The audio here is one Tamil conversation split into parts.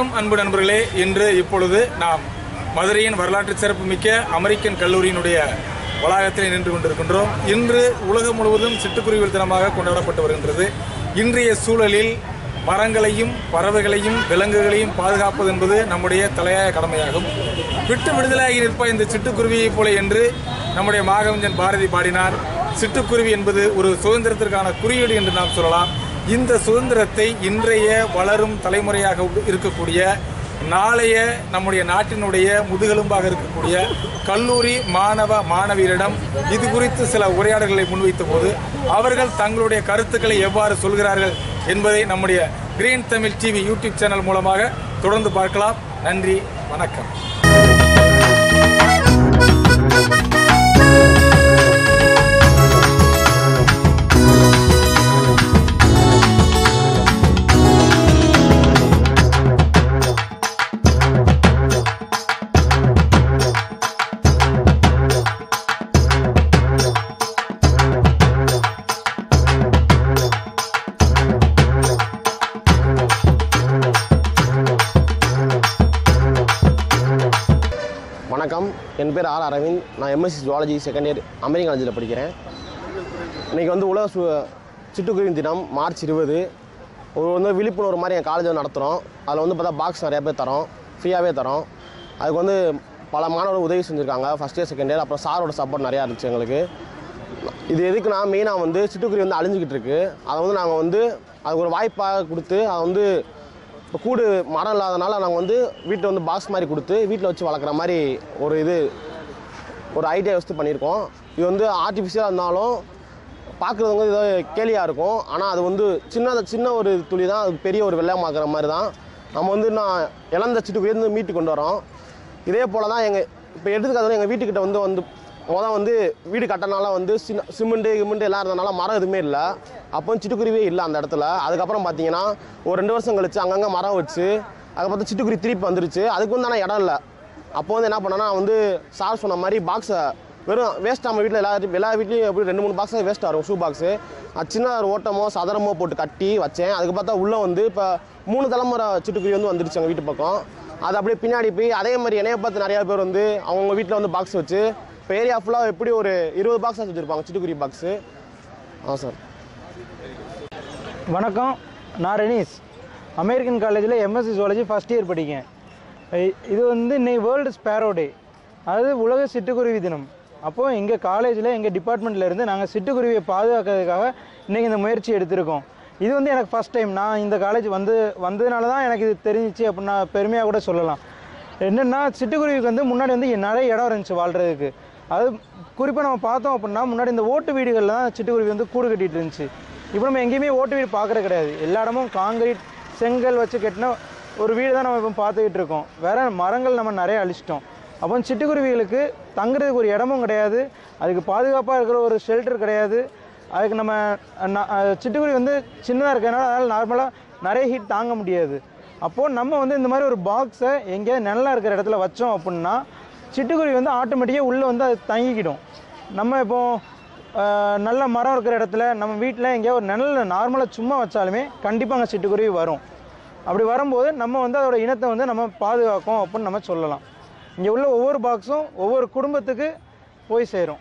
வணக்கம் அன்பு நண்பர்களே இன்று இப்பொழுது நாம் மதுரையின் வரலாற்று சிறப்புமிக்க அமெரிக்கன் கல்லூரியினுடைய வளாகத்தில் நின்று கொண்டிருக்கின்றோம் இன்று உலகம் முழுவதும் சிட்டுக்குருவிகள் தினமாக கொண்டாடப்பட்டு வருகின்றது இன்றைய சூழலில் மரங்களையும் பறவைகளையும் விலங்குகளையும் பாதுகாப்பது என்பது நம்முடைய தலையாய கடமையாகும் விட்டு விடுதலையாகி நிற்ப இந்த சிட்டுக்குருவியைப் போல என்று நம்முடைய மாகவஞ்சன் பாரதி பாடினார் சிட்டுக்குருவி என்பது ஒரு சுதந்திரத்திற்கான குறியீடு என்று நாம் சொல்லலாம் இந்த சுதந்திரத்தை இன்றைய வளரும் தலைமுறையாக உள்ள- இருக்கக்கூடிய நாளைய நம்முடைய நாட்டினுடைய முதுகெலும்பாக இருக்கக்கூடிய கல்லூரி மாணவ மாணவியரிடம் இது குறித்து சில உரையாடல்களை முன்வைத்த போது அவர்கள் தங்களுடைய கருத்துக்களை எவ்வாறு சொல்கிறார்கள் என்பதை நம்முடைய Green Tamil TV YouTube channel மூலமாக தொடர்ந்து பார்க்கலாம் நன்றி வணக்கம் வணக்கம் என் பேர் ஆர் அரவிந்த் நான் MSc zoology second year American காலேஜில் படிக்கிறேன் இன்றைக்கி வந்து உலக சு சிட்டுக்குருவி தினம் மார்ச் இருபது ஒரு வந்து விழிப்புணர்வு மாதிரி என் காலேஜில் நடத்துகிறோம் அதில் வந்து பார்த்தா பாக்ஸ் நிறையா பேர் தரோம் ஃப்ரீயாகவே தரோம் அதுக்கு வந்து பல மாணவர்கள் உதவி செஞ்சுருக்காங்க ஃபஸ்ட் இயர் செகண்ட் இயர் அப்புறம் சாரோட சப்போர்ட் நிறையா இருந்துச்சு எங்களுக்கு இது எதுக்குன்னா மெயினாக வந்து சிட்டுக்குருவி வந்து அழிஞ்சிக்கிட்டு இருக்கு அதை வந்து நாங்கள் வந்து அதுக்கு ஒரு வாய்ப்பாக கொடுத்து அதை வந்து இப்போ கூடு மரம் இல்லாதனால நாங்கள் வந்து வீட்டில் வந்து பாக்ஸ் மாதிரி கொடுத்து வீட்டில் வச்சு வளர்க்குற மாதிரி ஒரு இது ஒரு ஐடியா வச்சு பண்ணியிருக்கோம் இது வந்து ஆர்டிஃபிஷியலாக இருந்தாலும் பார்க்குறவங்க ஏதோ கேலியாக இருக்கும் ஆனால் அது வந்து சின்ன சின்ன ஒரு துளி தான் அது பெரிய ஒரு வெள்ளையமாக்குற மாதிரி தான் நம்ம வந்து நான் இழந்த சிட்டுக்குருவி வந்து மீட்டு கொண்டு வரோம் இதே போல் தான் எங்கள் இப்போ எடுத்துக்காது எங்கள் வீட்டுக்கிட்ட வந்து வந்து மொதல் வந்து வீடு கட்டனால வந்து சின்ன சிமெண்ட்டு கிமெண்ட்டு எல்லாம் இருந்தனால மரம் எதுவுமே இல்லை அப்போ சிட்டுக்குருவியே இல்லை அந்த இடத்துல அதுக்கப்புறம் பார்த்தீங்கன்னா ஒரு ரெண்டு வருஷம் கழிச்சு அங்கங்கே மரம் வச்சு அதுக்கப்புறம் சிட்டுக்குருவி திருப்பி வந்துருச்சு அதுக்கு வந்து ஆனால் இடம் இல்லை அப்போ வந்து என்ன பண்ணேன்னா நான் வந்து சார் சொன்ன மாதிரி பாக்ஸை வெறும் வேஸ்ட் நம்ம வீட்டில் எல்லா எல்லா வீட்லேயும் எப்படி ரெண்டு மூணு பாக்ஸ் வேஸ்ட்டாக இருக்கும் ஷூ பாக்ஸு அது சின்ன ஒரு ஓட்டமோ சதுரமோ போட்டு கட்டி வச்சேன் அதுக்கு பார்த்தா உள்ளே வந்து இப்போ மூணு தலைமுறை சிட்டுக்குருவி வந்து வந்துருச்சு எங்கள் வீட்டு பக்கம் அது அப்படியே பின்னாடி போய் அதே மாதிரி என்னைய பார்த்து நிறையா பேர் வந்து அவங்கவுங்க வீட்டில் வந்து பாக்ஸ் வச்சு இப்போ ஏரியா ஃபுல்லாக எப்படி ஒரு இருபது பாக்ஸ் வச்சுருப்பாங்க சிட்டுக்குருவி பாக்ஸு ஆ சார் வணக்கம் நான் ரெனீஸ் அமெரிக்கன் காலேஜில் எம்எஸ்சி ஜுவாலஜி ஃபஸ்ட் இயர் படிக்கேன் இ- இது வந்து இன்னைக்கு வேர்ல்டு ஸ்பேரோ டே அதாவது உலக சிட்டுக்குருவி தினம் அப்போது எங்கள் காலேஜில் எங்கள் டிபார்ட்மெண்ட்டில் இருந்து நாங்கள் சிட்டுக்குருவியை பாதுகாக்கிறதுக்காக இன்றைக்கி இந்த முயற்சி எடுத்திருக்கோம் இது வந்து எனக்கு ஃபஸ்ட் டைம் நான் இந்த காலேஜ் வந்து வந்ததுனால தான் எனக்கு இது தெரிஞ்சிச்சு அப்படின்னு நான் பெருமையாக கூட சொல்லலாம் என்னென்னா சிட்டுக்குருவிக்கு வந்து முன்னாடி வந்து நிறைய இடம் இருந்துச்சு வாழ்கிறதுக்கு அது குறிப்பாக நம்ம பார்த்தோம் அப்படின்னா முன்னாடி இந்த ஓட்டு வீடுகளில் தான் சிட்டுக்குருவி வந்து கூடு கட்டிட்டு இருந்துச்சு இப்போ நம்ம எங்கேயுமே ஓட்டு வீடு பார்க்குறது கிடையாது எல்லா இடமும் காங்கிரீட் செங்கல் வச்சு கட்டின ஒரு வீடு தான் நம்ம இப்போ பார்த்துக்கிட்டு இருக்கோம் வேற மரங்கள் நம்ம நிறைய அழிச்சிட்டோம் அப்போ சிட்டுக்குருவிகளுக்கு தங்குறதுக்கு ஒரு இடமும் கிடையாது அதுக்கு பாதுகாப்பாக இருக்கிற ஒரு ஷெல்டர் கிடையாது அதுக்கு நம்ம ந- அஹ் சிட்டுக்குருவி வந்து சின்னதாக இருக்கிறதுனால அதனால் நார்மலாக நிறைய ஹீட் தாங்க முடியாது அப்போது நம்ம வந்து இந்த மாதிரி ஒரு பாக்ஸை எங்கேயாவது நிழலா இருக்கிற இடத்துல வச்சோம் அப்படின்னா சிட்டுக்குருவி வந்து ஆட்டோமேட்டிக்காக உள்ளே வந்து அது தங்கிக்கிடும் நம்ம இப்போ அஹ், நல்ல மரம் இருக்கிற இடத்துல நம்ம வீட்டில் எங்கேயாவது ஒரு நிழல் நார்மலாக சும்மா வச்சாலுமே கண்டிப்பாக அங்கே சிட்டுக்குருவி வரும் அப்படி வரும்போது நம்ம வந்து அதோட இனத்தை வந்து நம்ம பாதுகாக்கும் அப்படின்னு நம்ம சொல்லலாம் இங்கே உள்ள ஒவ்வொரு பாக்ஸும் ஒவ்வொரு குடும்பத்துக்கு போய் சேரும்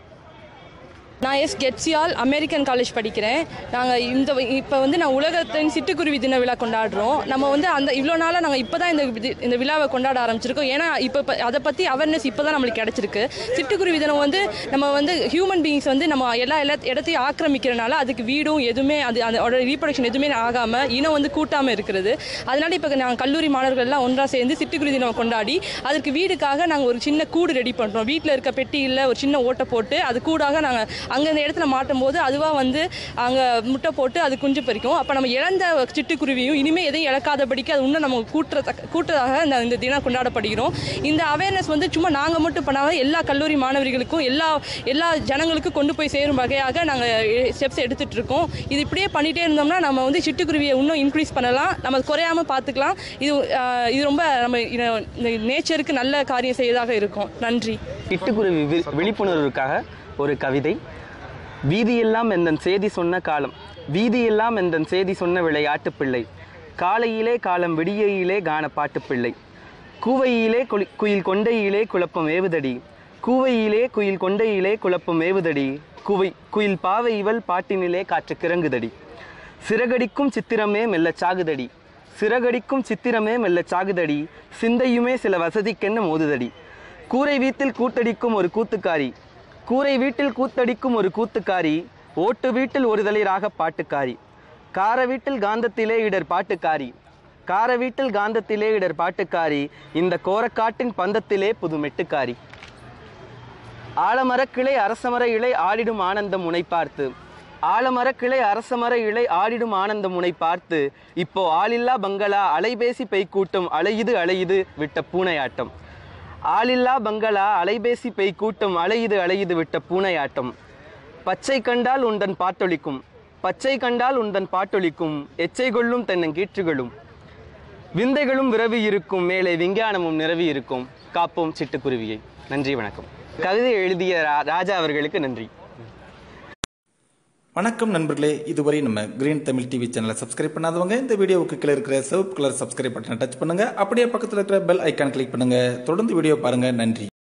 நான் எஸ் கெட்சியால் அமெரிக்கன் காலேஜ் படிக்கிறேன் நாங்கள் இந்த இப்போ வந்து நான் உலகத்தின் சிட்டுக்குருவி தின விழா கொண்டாடுறோம் நம்ம வந்து அந்த இவ்வளோ நாளாக நாங்கள் இப்போ தான் இந்த வி- இந்த விழாவை கொண்டாட ஆரம்பிச்சிருக்கோம் ஏன்னா இப்போ இப்போ அதை பற்றி அவேர்னஸ் இப்போ தான் நம்மளுக்கு கிடச்சிருக்கு சிட்டுக்குருவி தினம் வந்து நம்ம வந்து ஹியூமன் பீயிங்ஸ் வந்து நம்ம எல்லா எல்லா இடத்தையும் ஆக்கிரமிக்கிறனால அதுக்கு வீடும் எதுவுமே அது அதோட ரீப்ரொடக்ஷன் எதுவுமே ஆகாமல் இனம் வந்து கூட்டாமல் இருக்கிறது அதனால இப்போ நாங்கள் கல்லூரி மாணவர்கள் எல்லாம் ஒன்றா சேர்ந்து சிட்டுக்குருவி தினம் கொண்டாடி அதற்கு வீடுக்காக நாங்கள் ஒரு சின்ன கூடு ரெடி பண்ணுறோம் வீட்டில் இருக்க பெட்டியில் ஒரு சின்ன ஓட்டை போட்டு அது கூடாக நாங்கள் அங்கே இந்த இடத்துல மாட்டும் போது அதுவாக வந்து அங்கே முட்டை போட்டு அது குஞ்சு பறிக்கும் அப்போ நம்ம இழந்த சிட்டுக்குருவியும் இனிமேல் எதையும் இழக்காதபடிக்கு அது இன்னும் நம்ம கூட்டுற கூட்டுறதாக இந்த இந்த தினம் கொண்டாடப்படுகிறோம் இந்த அவேர்னஸ் வந்து சும்மா நாங்கள் மட்டும் பண்ணாத எல்லா கல்லூரி மாணவர்களுக்கும் எல்லா எல்லா ஜனங்களுக்கும் கொண்டு போய் சேரும் வகையாக நாங்கள் ஸ்டெப்ஸ் எடுத்துட்டு இருக்கோம் இது இப்படியே பண்ணிகிட்டே இருந்தோம்னா நம்ம வந்து சிட்டுக்குருவியை இன்னும் இன்க்ரீஸ் பண்ணலாம் நம்ம குறையாமல் பார்த்துக்கலாம் இது ஆஹ், இது ரொம்ப நம்ம இந்த நேச்சருக்கு நல்ல காரியம் செய்வதாக இருக்கும் நன்றி சிட்டுக்குருவி வி- விழிப்புணர்வுக்காக ஒரு கவிதை வீதியெல்லாம் எந்தன் செய்தி சொன்ன காலம் வீதியெல்லாம் எந்தன் செய்தி சொன்ன விளையாட்டு பிள்ளை காலையிலே காலம் விடியையிலே கான பாட்டு பிள்ளை கூவையிலே குளி- குயில் கொண்டையிலே குழப்பம் ஏவுதடி கூவையிலே குயில் கொண்டையிலே குழப்பம் ஏவுதடி குவை குயில் பாவை இவள் பாட்டினிலே காற்று கிறங்குதடி சிறகடிக்கும் சித்திரமே மெல்லச் சாகுதடி சிறகடிக்கும் சித்திரமே மெல்லச் சாகுதடி சிந்தையுமே சில வசதிக்கென்ன மோதுதடி கூரை வீட்டில் கூத்தடிக்கும் ஒரு கூத்துக்காரி கூரை வீட்டில் கூத்தடிக்கும் ஒரு கூத்துக்காரி ஓட்டு வீட்டில் ஒரு தளிராக பாட்டுக்காரி கார வீட்டில் காந்தத்திலே இடர் பாட்டுக்காரி கார வீட்டில் காந்தத்திலே இடர் பாட்டுக்காரி இந்த கோரக்காட்டின் பந்தத்திலே புது மெட்டுக்காரி ஆலமரக்கிளை அரசமர இலை ஆடிடும் ஆனந்தம் முனை பார்த்து ஆலமரக்கிளை அரசமர இலை ஆடிடும் ஆனந்தம் முனை பார்த்து இப்போ ஆளில்லா பங்களா அலைபேசி பெய்க்கூட்டம் அலையுது அலையுது விட்ட பூனையாட்டம் ஆளில்லா பங்களா அலைபேசி பெய்க்கூட்டம் அலையுது அலையுது விட்ட பூனையாட்டம் பச்சை கண்டால் உந்தன் பாட்டொலிக்கும் பச்சை கண்டால் உந்தன் பாட்டொலிக்கும் எச்சை கொள்ளும் தென்னங்கீற்றுகளும் விந்தைகளும் விரவி இருக்கும் மேலே விஞ்ஞானமும் நிரவி இருக்கும் காப்போம் சிட்டுக்குருவியை நன்றி வணக்கம் கவிதை எழுதிய ரா- ராஜா அவர்களுக்கு நன்றி வணக்கம் நண்பர்களே இதுவரை நம்ம கிரீன் தமிழ் டிவி சேனலை சப்ஸ்கிரைப் பண்ணாதவங்க இந்த வீடியோவுக்கு கீழே இருக்கிற சிவப்பு கலர் சப்ஸ்கிரைப் பட்டனை டச் பண்ணுங்க அப்படியே பக்கத்தில் இருக்கிற பெல் ஐக்கான் கிளிக் பண்ணுங்க தொடர்ந்து வீடியோ பாருங்க நன்றி